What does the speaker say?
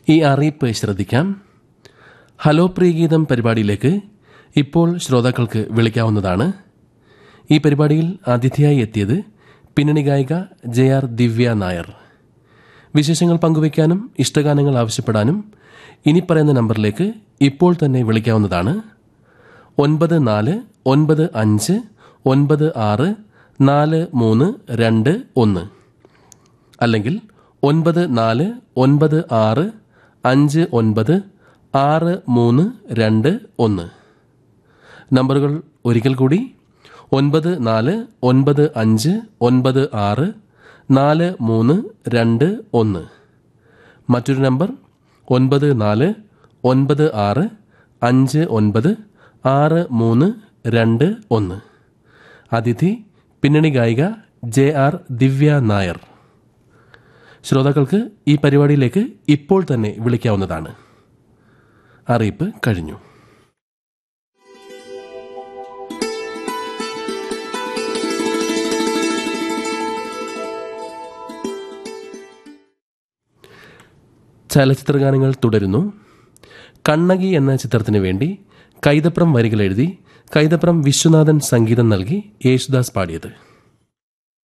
ഈ അറിയിപ്പ് ശ്രദ്ധിക്കാം ഹലോ പ്രിയഗീതം പരിപാടിയിലേക്ക് ഇപ്പോൾ ശ്രോതാക്കൾക്ക് വിളിക്കാവുന്നതാണ് ഈ പരിപാടിയിൽ അതിഥിയായി എത്തിയത് പിന്നണി ഗായിക ജെ ആർ ദിവ്യ നായർ വിശേഷങ്ങൾ പങ്കുവയ്ക്കാനും ഇഷ്ടഗാനങ്ങൾ ആവശ്യപ്പെടാനും ഇനി പറയുന്ന നമ്പറിലേക്ക് ഇപ്പോൾ തന്നെ വിളിക്കാവുന്നതാണ് ഒൻപത് നാല് ഒൻപത് അഞ്ച് ഒൻപത് ആറ് നാല് മൂന്ന് രണ്ട് ഒന്ന് അല്ലെങ്കിൽ ഒൻപത് നാല് ഒൻപത് ആറ് അഞ്ച് ഒൻപത് ആറ് മൂന്ന് രണ്ട് ഒന്ന് നമ്പറുകൾ ഒരിക്കൽ കൂടി ഒൻപത് നാല് ഒൻപത് അഞ്ച് ഒൻപത് ആറ് നാല് മൂന്ന് രണ്ട് ഒന്ന് മറ്റൊരു നമ്പർ ഒൻപത് നാല് ഒൻപത് ആറ് അഞ്ച് ഒൻപത് ആറ് മൂന്ന് രണ്ട് ഒന്ന് അതിഥി പിന്നണി ഗായിക ജെ ആർ ദിവ്യ നായർ ശ്രോതാക്കൾക്ക് ഈ പരിപാടിയിലേക്ക് ഇപ്പോൾ തന്നെ വിളിക്കാവുന്നതാണ് അറിയിപ്പ് കഴിഞ്ഞു ചലച്ചിത്രഗാനങ്ങൾ തുടരുന്നു കണ്ണകി എന്ന ചിത്രത്തിന് വേണ്ടി കൈതപ്രം വരികൾ എഴുതി കൈതപ്രം വിശ്വനാഥൻ സംഗീതം നൽകി യേശുദാസ് പാടിയത്